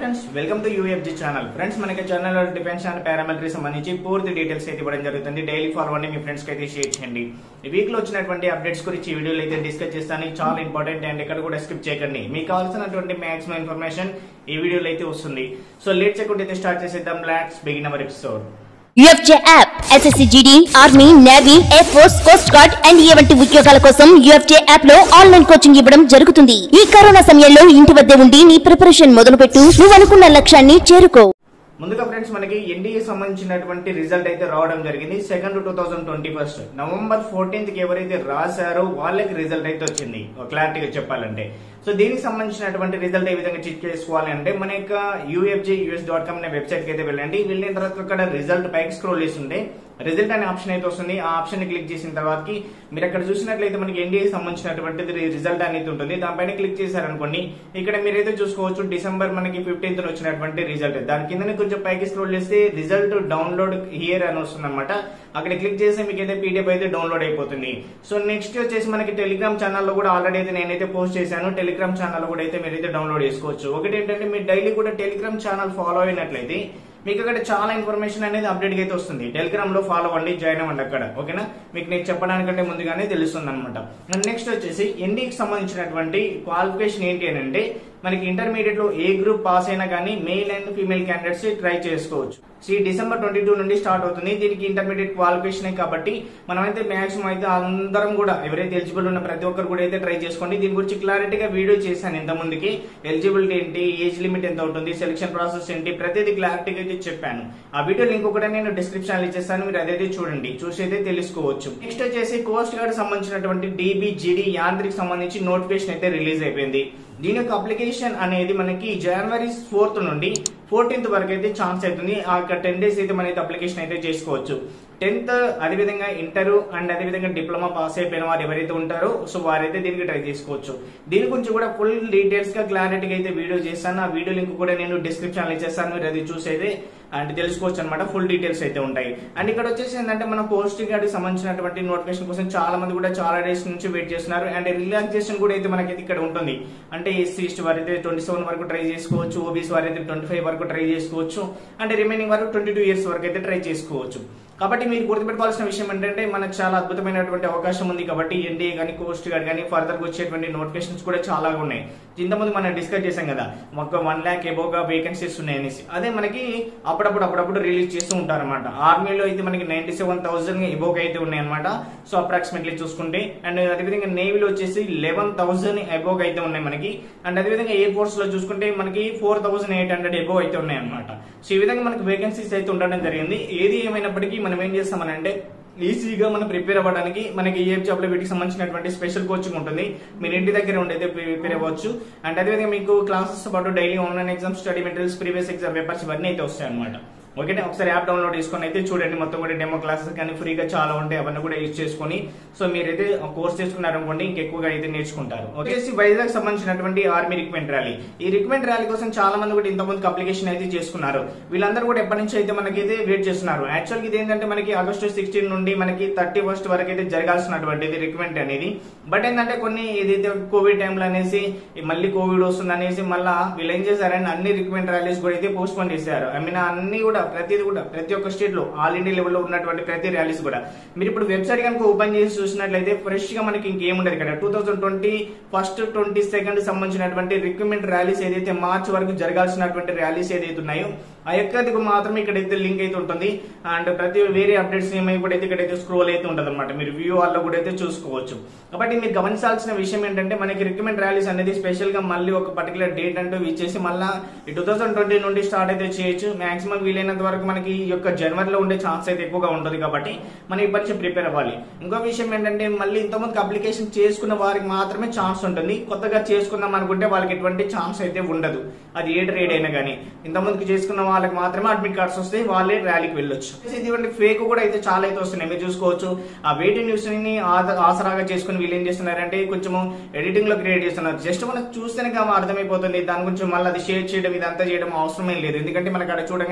friends welcome to UFG channel friends మనకి channel defence and paramilitary సంబంధించి పూర్తి details అయితే ఇవ్వడం జరుగుతుంది డైలీ ఫాలో అవ్వండి మీ ఫ్రెండ్స్ కి అయితే షేర్ చేయండి ఈ వీక్ లో వచ్చినటువంటి అప్డేట్స్ గురించి ఈ వీడియోలో అయితే డిస్కస్ చేస్తాను ఇది చాలా ఇంపార్టెంట్ అండ్ ఎక్కడ కూడా స్కిప్ చేయకండి మీకు కావాల్సినటువంటి మాక్సిమం ఇన్ఫర్మేషన్ ఈ వీడియోలో అయితే వస్తుంది సో లేట్ చేయకుండా అయితే స్టార్ట్ చేసేద్దాం let's begin our episode UFJ app SSC GD army navy air force coast guard NDA వంటి ఉద్యోగాల కోసం యుఎఫ్జే యాప్ లో ఆన్లైన్ కోచింగ్ ఇవ్వడం జరుగుతుంది ఈ కరోనా సమయంలో ఇంటి వద్దే ఉండి నీ ప్రిపరేషన్ మొదలుపెట్టు నువ్వు అనుకున్న లక్ష్యాన్ని చేరుకో ముందుగా ఫ్రెండ్స్ మనకి ఎన్డీఏ సంబంధించినటువంటి రిజల్ట్ అయితే రావడం జరిగింది second two thousand twenty first November fourteenth కి ఎవరైతే రాశారో వాళ్ళకి రిజల్ట్ అయితే వచ్చింది క్లారిటీగా చెప్పాలంటే సో దీనికి సంబంధించినటువంటి రిజల్ట్ ఏ విధంగా చెక్ చేసుకోవాలి అంటే మన యొక్క యూఎఫ్జే యూఎస్ డాట్ కామ్ అనే వెబ్సైట్ కి అయితే వెళ్ళండి వెళ్ళిన తర్వాత అక్కడ రిజల్ట్ పైకి స్క్రోల్ చేస్తుంటే రిజల్ట్ అనే ఆప్షన్ అయితే వస్తుంది ఆ ఆప్షన్ ని క్లిక్ చేసిన తర్వాతకి మీరు అక్కడ చూసినట్లయితే మనకి ఎన్డీఏ సంబంధించినటువంటి రిజల్ట్ అనేది ఉంటుంది దానిపైన క్లిక్ చేశారనుకోండి ఇక్కడ మీరైతే చూసుకోవచ్చు డిసెంబర్ మనకి ఫిఫ్టీన్త్ వచ్చినటువంటి రిజల్ట్ దాని కింద కొంచెం పైకి స్క్రోల్ చేస్తే రిజల్ట్ డౌన్లోడ్ హియర్ అని వస్తుంది అనమాట అక్కడ క్లిక్ చేస్తే మీకు అయితే పీడిఎఫ్ అయితే డౌన్లోడ్ అయిపోతుంది సో నెక్స్ట్ వచ్చేసి మనకి టెలిగ్రామ్ ఛానల్లో కూడా ఆల్రెడీ అయితే నేనైతే పోస్ట్ చేశాను టెలిగ్రామ్ ఛానల్ కూడా అయితే మీరైతే డౌన్లోడ్ చేసుకోవచ్చు ఒకటి ఏంటంటే మీరు డైలీ కూడా టెలిగ్రామ్ ఛానల్ ఫాలో అయినట్లయితే మీకు అక్కడ చాలా ఇన్ఫర్మేషన్ అనేది అప్డేట్ అయితే వస్తుంది టెలిగ్రామ్ లో ఫాలో అవ్వండి జాయిన్ అవ్వండి అక్కడ ఓకేనా మీకు నేను చెప్పడానికంటే ముందుగానే తెలుస్తుంది అనమాట నెక్స్ట్ వచ్చేసి ఎన్డీకి సంబంధించినటువంటి క్వాలిఫికేషన్ ఏంటి అని అంటే మనకి ఇంటర్మీడియట్ లో ఏ గ్రూప్ పాస్ అయినా కానీ male and female candidates try చేసుకోవచ్చు సో ఈ డిసెంబర్ ట్వంటీ టూ నుండి స్టార్ట్ అవుతుంది దీనికి ఇంటర్మీడియట్ క్వాలిఫికేషన్ కాబట్టి మనమైతే మాక్సిమం అయితే అందరం కూడా ఎవరైతే ఎలిజిబుల్ ఉన్న ప్రతి ఒక్కరు కూడా అయితే ట్రై చేసుకోండి దీని గురించి క్లారిటీగా వీడియో చేశాను ఇంత ముందుకి ఎలిజిబిలిటీ ఏంటి ఏజ్ లిమిట్ ఎంత ఉంటుంది సెలక్షన్ ప్రాసెస్ ఏంటి ప్రతిదీ క్లారిటీగా అయితే చెప్పాను ఆ వీడియో లింక్ కూడా నేను డిస్క్రిప్షన్ లో ఇచ్చేస్తాను మీరు అదైతే చూడండి చూసి అయితే తెలుసుకోవచ్చు నెక్స్ట్ వచ్చేసి కోస్ట్ గార్డ్ సంబంధించినటువంటి డిబిజిడి యాంత్రిక్ సంబంధించి నోటిఫికేషన్ అయితే రిలీజ్ అయిపోయింది దీని యొక్క అప్లికేషన్ అనేది మనకి జనవరి ఫోర్త్ నుండి ఫోర్టీన్త్ వరకు అయితే ఛాన్స్ అవుతుంది ఆ టెన్ డేస్ అయితే మన అప్లికేషన్ అయితే చేసుకోవచ్చు టెన్త్ అదేవిధంగా ఇంటర్ అండ్ అదేవిధంగా డిప్లొమా పాస్ అయిపోయిన వారు ఎవరైతే ఉంటారో సో వారైతే దీనికి ట్రై చేసుకోవచ్చు దీని గురించి కూడా ఫుల్ డీటెయిల్స్ గా క్లారిటీగా అయితే వీడియో చేస్తాను ఆ వీడియో లింక్ కూడా నేను డిస్క్రిప్షన్ లో ఇచ్చేస్తాను మీరు అది చూసేది అండ్ తెలుసుకోవచ్చు అనమాట ఫుల్ డీటెయిల్స్ అయితే ఉంటాయి అండ్ ఇక్కడ వచ్చేసి ఏంటంటే మన పోస్ట్ గార్డ్ సంబంధించినటువంటి నోటిఫికేషన్ కోసం చాలా మంది కూడా చాలా డేస్ నుంచి వెయిట్ చేస్తున్నారు అండ్ రిలాక్సేషన్ కూడా అయితే మనకి ఇక్కడ ఉంటుంది అంటే ఎస్సీ ఎస్టీ వారు అయితే ట్వంటీ సెవెన్ వరకు ట్రై చేసుకోవచ్చు ఓబీసీ వారు అయితే ట్వంటీ ఫైవ్ వరకు ట్రై చేసుకోవచ్చు అండ్ రిమైనింగ్ వరకు ట్వంటీ టూ ఇయర్స్ వరకు అయితే ట్రై చేసుకోవచ్చు కాబట్టి మీరు గుర్తుపెట్టుకోవాల్సిన విషయం ఏంటంటే మనకు చాలా అద్భుతమైనటువంటి అవకాశం ఉంది కాబట్టి ఎన్డీఏ కానీ కోస్ట్ గార్డ్ కానీ ఫర్దర్ గా వచ్చేటువంటి నోటిఫికేషన్స్ కూడా చాలా ఉన్నాయి ఇంతకుముందు మనం డిస్కస్ చేసాం కదా ఒక వన్ ల్యాక్ ఎబోగా వేకెన్సీస్ ఉన్నాయి అనేసి అదే మనకి అప్పుడప్పుడు అప్పుడప్పుడు రిలీజ్ చేస్తూ ఉంటారు అనమాట ఆర్మీలో అయితే మనకి నైన్టీ సెవెన్ థౌసండ్ ఎబోగా అయితే ఉన్నాయి అనమాట సో అప్రాక్సిమేట్లీ చూసుకుంటే అండ్ అదేవిధంగా నేవీలో వచ్చేసి లెవెన్ థౌసండ్ ఎబోగా అయితే ఉన్నాయి మనకి అండ్ అదేవిధంగా ఎయిర్ ఫోర్స్ లో చూసుకుంటే మనకి four thousand eight hundred above అయితే ఉన్నాయి అనమాట సో ఈ విధంగా మనకి వేకెన్సీస్ అయితే ఉండడం జరిగింది ఏది ఏమైనప్పటికీ మనం ఏం చేస్తామనంటే ఈజీగా మనం ప్రిపేర్ అవ్వడానికి మనకి ఏ జాబ్ లో వీటికి సంబంధించినటువంటి స్పెషల్ కోచింగ్ ఉంటుంది మీరు ఇంటి దగ్గర ఉండైతే ప్రిపేర్ అవ్వచ్చు అండ్ అదేవిధంగా మీకు క్లాసెస్ పాటు daily online exam study materials previous exam papers ఇవన్నీ అయితే వస్తాయి అనమాట ఓకేనా ఒకసారి యాప్ డౌన్లోడ్ చేసుకొని అయితే చూడండి మొత్తం కూడా డెమో క్లాసెస్ కానీ ఫ్రీగా చాలా ఉంటాయి అవన్నీ కూడా యూజ్ చేసుకొని సో మీరైతే కోర్స్ చేసుకున్నారనుకోండి ఇంకెక్కువగా అయితే నేర్చుకుంటారు వచ్చేసి వైజాగ్ సంబంధించినటువంటి ఆర్మీ రిక్వెంట్ ర్యాలీ ఈ రిక్వెంట్ ర్యాలీ కోసం చాలా మంది కూడా ఇంతమందికి అప్లికేషన్ అయితే చేసుకున్నారు వీళ్ళందరూ కూడా ఎప్పటి నుంచి అయితే మనకైతే వెయిట్ చేస్తున్నారు యాక్చువల్గా ఇది ఏంటంటే మనకి ఆగస్టు సిక్స్టీన్ నుండి మనకి థర్టీ ఫస్ట్ వరకు అయితే జరగాల్సినటువంటిది రిక్వెంట్ అనేది బట్ ఏంటంటే కొన్ని ఏదైతే కోవిడ్ టైంలో అనేసి మళ్ళీ కోవిడ్ వస్తుంది అనేసి మళ్ళీ వీళ్ళు ఏం చేశారని అన్ని రిక్వెంట్ ర్యాలీస్ కూడా అయితే పోస్ట్ పోన్ చేశారు ఐ మీన్ అన్ని కూడా ప్రతిది కూడా ప్రతి ఒక్క స్టేట్ లో ఆల్ ఇండియా లెవెల్లో ఉన్నటువంటి ప్రతి ర్యాలీస్ కూడా మీరు ఇప్పుడు వెబ్సైట్ కనుక ఓపెన్ చేసి చూసినట్లయితే ఫ్రెష్ గా మనకి ఇంకేముండదు ఇక్కడ two thousand twenty first twenty second సంబంధించినటువంటి రిక్రూట్మెంట్ ర్యాలీస్ ఏదైతే మార్చ్ వరకు జరగాల్సినటువంటి ర్యాలీస్ ఏదైతే ఉన్నాయో ఆ యొక్కది మాత్రమే ఇక్కడైతే లింక్ అయితే ఉంటుంది అండ్ ప్రతి వేరే అప్డేట్స్ ఏమై కూడా అయితే ఇక్కడైతే స్క్రోల్ అయితే ఉంటుంది అనమాట మీరు వ్యూ వాళ్ళలో కూడా అయితే చూసుకోవచ్చు కాబట్టి మీరు గమనించాల్సిన విషయం ఏంటంటే మనకి రిక్రూట్మెంట్ ర్యాలీస్ అనేది స్పెషల్ గా మళ్ళీ ఒక పర్టికులర్ డేట్ అంటూ ఇచ్చేసి మళ్ళీ ఈ టూ థౌసండ్ ట్వంటీ నుండి స్టార్ట్ అయితే చేయొచ్చు మాక్సిమం వీలైనంత వరకు మనకి ఈ యొక్క జనవరిలో ఉండే ఛాన్స్ అయితే ఎక్కువగా ఉంటుంది కాబట్టి మనం ఇప్పటి నుంచి ప్రిపేర్ అవ్వాలి ఇంకో విషయం ఏంటంటే మళ్ళీ ఇంతమందికి అప్లికేషన్ చేసుకున్న వారికి మాత్రమే ఛాన్స్ ఉంటుంది కొత్తగా చేసుకుందాం అనుకుంటే వాళ్ళకి ఎటువంటి ఛాన్స్ అయితే ఉండదు అది ఏ ట్రేడ్ అయినా కానీ ఇంతమందికి చేసుకున్న వాళ్ళకి మాత్రమే అడ్మిట్ కార్డ్స్ వస్తాయి వాళ్ళే ర్యాలీకి వెళ్ళొచ్చు ఇటువంటి ఫేక్ కూడా అయితే చాలా అయితే వస్తున్నాయి మీరు చూసుకోవచ్చు ఆ వెయిటింగ్ న్యూస్ ని ఆద- ఆసరాగా చేసుకుని వీళ్ళు ఏం చేస్తున్నారంటే కొంచెం ఎడిటింగ్ లో క్రియేట్ చేస్తున్నారు జస్ట్ మనం చూస్తేనే కామ అర్థమైపోతుంది దాని గురించి మళ్ళీ అది షేర్ చేయడం ఇదంతా చేయడం అవసరమే లేదు ఎందుకంటే మనకి అక్కడ చూడగానే ఎడిటింగ్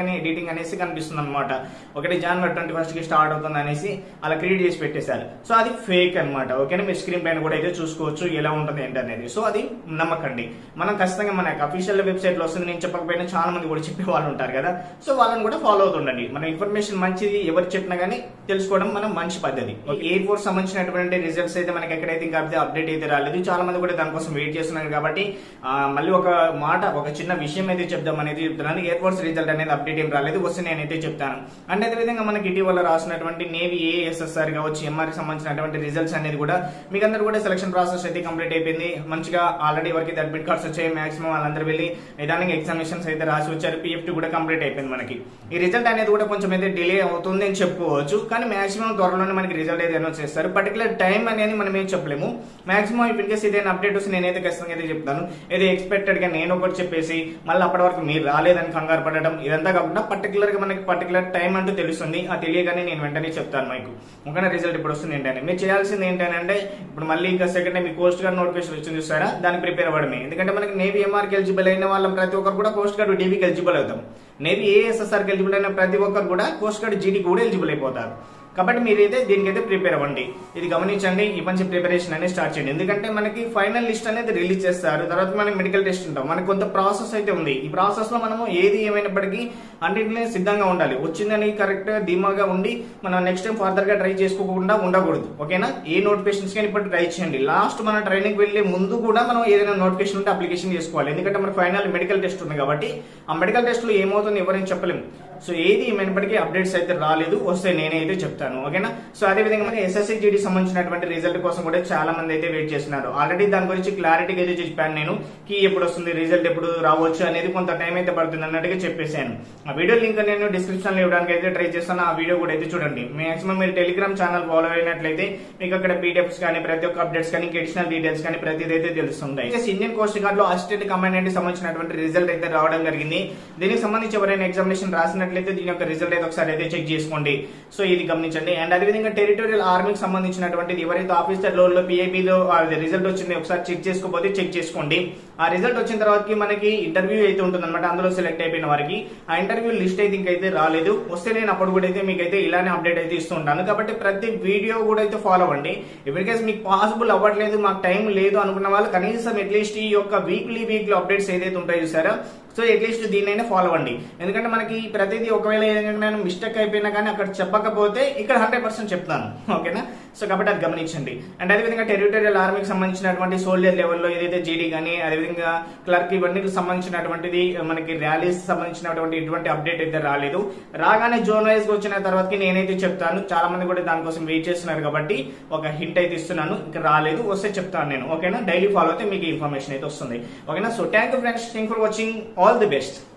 మీటింగ్ అనేసి కనిపిస్తుంది అనమాట ఒకటి జనవరి ట్వంటీ ఫస్ట్ కి స్టార్ట్ అవుతుంది అనేసి అలా క్రియేట్ చేసి పెట్టేశారు సో అది ఫేక్ అనమాట ఓకేనా మీరు స్క్రీన్ పైన కూడా అయితే చూసుకోవచ్చు ఎలా ఉంటుంది ఏంటనేది సో అది నమ్మకండి మనం ఖచ్చితంగా మన అఫీషియల్ వెబ్సైట్ లో వస్తుంది నేను చెప్పకపోయినా చాలా మంది కూడా చెప్పే వాళ్ళు ఉంటారు కదా సో వాళ్ళని కూడా ఫాలో అవుతుండండి మన ఇన్ఫర్మేషన్ మంచిది ఎవరు చెప్పినా కానీ తెలుసుకోవడం మనం మంచి పద్ధతి ఎయిర్ ఫోర్స్ సంబంధించినటువంటి రిజల్ట్స్ అయితే మనకి ఎక్కడైతే ఇంకా అప్డేట్ అయితే రాలేదు చాలా మంది కూడా దానికోసం వెయిట్ చేస్తున్నారు కాబట్టి ఆ, మళ్ళీ ఒక మాట ఒక చిన్న విషయం అయితే చెప్దాం అనేది చెప్తున్నాను ఎయిర్ ఫోర్స్ రిజల్ట్ అనేది అప్డేట్ ఏం రాలేదు వస్తే నేనైతే చెప్తాను అండ్ అదే విధంగా మనకి ఇటీవల రాసినటువంటి నేవీ ఏఎస్ఎస్ఆర్ కావచ్చు ఎంఆర్ సంబంధించినటువంటి రిజల్ట్స్ అనేది కూడా మీకు అందరూ కూడా సెలక్షన్ ప్రాసెస్ అయితే కంప్లీట్ అయిపోయింది మంచిగా ఆల్రెడీ ఎవరికి అడ్మిట్ కార్డ్స్ వచ్చాయి మాక్సిమం వాళ్ళందరూ వెళ్ళి నిదానంగా ఎగ్జామినేషన్స్ అయితే రాసి వచ్చారు పిఎఫ్టీ కూడా కంప్లీట్ అయిపోయింది మనకి ఈ రిజల్ట్ అనేది కూడా కొంచెం అయితే డిలే అవుతుంది అని చెప్పుకోవచ్చు కానీ మాక్సిమం త్వరలోనే మనకి రిజల్ట్ అయితే అనౌన్స్ చేస్తారు పర్టికులర్ టైం అనేది మనం ఏం చెప్పలేము మాక్సిమం ఇన్ కేసు ఏదైనా అప్డేట్ వస్తే నేనైతే ఖచ్చితంగా అయితే చెప్తాను ఇది ఎక్స్పెక్టెడ్ గా నేను ఒకటి చెప్పేసి మళ్ళీ అప్పటి వరకు మీరు రాలేదని కంగారు పడడం ఇదంతా కాకుండా పర్టికులర్ గా మనకి పర్టికులర్ టైం అంటూ తెలుస్తుంది ఆ తెలియగానే నేను వెంటనే చెప్తాను మీకు ఒకనే రిజల్ట్ ఇప్పుడు వస్తుంది ఏంటంటే మీరు చేయాల్సింది ఏంటంటే ఇప్పుడు మళ్ళీ ఇంకా సెకండ్ టైం మీ పోస్ట్ గార్డ్ నోటిఫికేషన్ వచ్చింది చూసారా దానికి ప్రిపేర్ అవ్వడమే ఎందుకంటే మనకి నేవీ ఎంఆర్కి ఎలిజిబుల్ అయిన వాళ్ళం ప్రతి ఒక్కరు కూడా పోస్ట్ గార్డ్ డీవీకి ఎలిజిబుల్ అవుతాం నేవీ ఏఎస్ఎస్ఆర్కి ఎలిజిబుల్ అయిన ప్రతి ఒక్కరు కూడా పోస్ట్ గార్డ్ జీడీకి కూడా ఎలిజిబుల్ అయిపోతారు కాబట్టి మీరైతే దీనికైతే ప్రిపేర్ అవ్వండి ఇది గమనించండి ఈ మంచి ప్రిపరేషన్ అనేది స్టార్ట్ చేయండి ఎందుకంటే మనకి ఫైనల్ లిస్ట్ అనేది రిలీజ్ చేస్తారు తర్వాత మనకి మెడికల్ టెస్ట్ ఉంటాం మనకి కొంత ప్రాసెస్ అయితే ఉంది ఈ ప్రాసెస్ లో మనము ఏది ఏమైనప్పటికీ అన్నింటినీ సిద్ధంగా ఉండాలి వచ్చిందని కరెక్ట్ ధీమాగా ఉండి మనం నెక్స్ట్ టైం ఫర్దర్ గా ట్రై చేసుకోకుండా ఉండకూడదు ఓకేనా ఏ నోటిఫికేషన్స్ కానీ ఇప్పుడు ట్రై చేయండి లాస్ట్ మన ట్రైనింగ్ వెళ్లే ముందు కూడా మనం ఏదైనా నోటిఫికేషన్ ఉంటే అప్లికేషన్ చేసుకోవాలి ఎందుకంటే మన ఫైనల్ మెడికల్ టెస్ట్ ఉంది కాబట్టి ఆ మెడికల్ టెస్ట్ లో ఏమవుతుంది ఎవరైనా చెప్పలేము సో ఏది ఏమైనప్పటికీ అప్డేట్స్ అయితే రాలేదు వస్తే నేనైతే చెప్తాను ఓకేనా సో అదే విధంగా మనకి ఎస్ఎస్సి జీడీ సంబంధించినటువంటి రిజల్ట్ కోసం కూడా చాలా మంది అయితే వెయిట్ చేస్తున్నారు ఆల్రెడీ దాని గురించి క్లారిటీగా అయితే చెప్పాను నేను కీ ఎప్పుడు వస్తుంది రిజల్ట్ ఎప్పుడు రావచ్చు అనేది కొంత టైం అయితే పడుతుంది అన్నట్టుగా చెప్పేశాను ఆ వీడియో లింక్ నేను డిస్క్రిప్షన్ లో ఇవ్వడానికి అయితే ట్రై చేస్తాను ఆ వీడియో కూడా అయితే చూడండి మాక్సిమం మీరు టెలిగ్రామ్ ఛానల్ ఫాలో అయినట్లయితే మీకు అక్కడ పీడిఎఫ్స్ కానీ ప్రతి ఒక్క అప్డేట్స్ కానీ అడిషనల్ డీటెయిల్స్ కానీ ప్రతిదీ అయితే తెలుస్తుంటాయి ఇంకా ఇండియన్ కోస్ట్ గార్డ్ లో అసిస్టెంట్ కమాండెంట్ సంబంధించినటువంటి రిజల్ట్ అయితే రావడం జరిగింది దీనికి సంబంధించి ఎవరైనా ఎగ్జామినేషన్ రాసినట్లయితే దీని యొక్క రిజల్ట్ అయితే ఒకసారి అయితే చెక్ చేసుకోండి సో ఇది గమనించండి అండ్ అదేవిధంగా టెరిటోరియల్ ఆర్మీకి సంబంధించినటువంటిది ఎవరైతే ఆఫీసర్ లో పిఐబిలో రిజల్ట్ వచ్చింది ఒకసారి చెక్ చేసుకోకపోతే చెక్ చేసుకోండి ఆ రిజల్ట్ వచ్చిన తర్వాతకి మనకి ఇంటర్వ్యూ అయితే ఉంటుంది అనమాట అందులో సెలెక్ట్ అయిపోయిన వారికి ఆ ఇంటర్వ్యూ లిస్ట్ అయితే ఇంకైతే రాలేదు వస్తే నేను అప్పుడు కూడా అయితే మీకు అయితే ఇలానే అప్డేట్ అయితే ఇస్తూ ఉంటాను కాబట్టి ప్రతి వీడియో కూడా అయితే ఫాలో అవ్వండి ఇప్పటికేస్ మీకు పాసిబుల్ అవ్వట్లేదు మాకు టైం లేదు అనుకున్న వాళ్ళు కనీసం అట్లీస్ట్ ఈ యొక్క వీక్లీ వీక్లీ అప్డేట్స్ ఏదైతే ఉంటాయో చూసారా సో అట్లీస్ట్ దీన్నైనా ఫాలో అవ్వండి ఎందుకంటే మనకి ప్రతిదీ ఒకవేళ ఏదైనా మిస్టేక్ అయిపోయినా కానీ అక్కడ చెప్పకపోతే ఇక్కడ హండ్రెడ్ పర్సెంట్ చెప్తాను ఓకేనా సో కాబట్టి అది గమనించండి అండ్ అదేవిధంగా టెరిటోరియల్ ఆర్మీకి సంబంధించినటువంటి సోల్జర్ లెవెల్లో ఏదైతే జీడీ కానీ అదేవిధంగా క్లర్క్ ఇవన్నీ సంబంధించినటువంటిది మనకి ర్యాలీస్ సంబంధించినటువంటి ఎటువంటి అప్డేట్ అయితే రాలేదు రాగానే జోన్ వైజ్ వచ్చిన తర్వాతకి నేనైతే చెప్తాను చాలా మంది కూడా దానికోసం వెయిట్ చేస్తున్నారు కాబట్టి ఒక హింట్ అయితే ఇస్తున్నాను ఇంకా రాలేదు వస్తే చెప్తాను నేను ఓకేనా డైలీ ఫాలో అయితే మీకు ఇన్ఫర్మేషన్ అయితే వస్తుంది ఓకేనా so thank you friends thank for watching all the best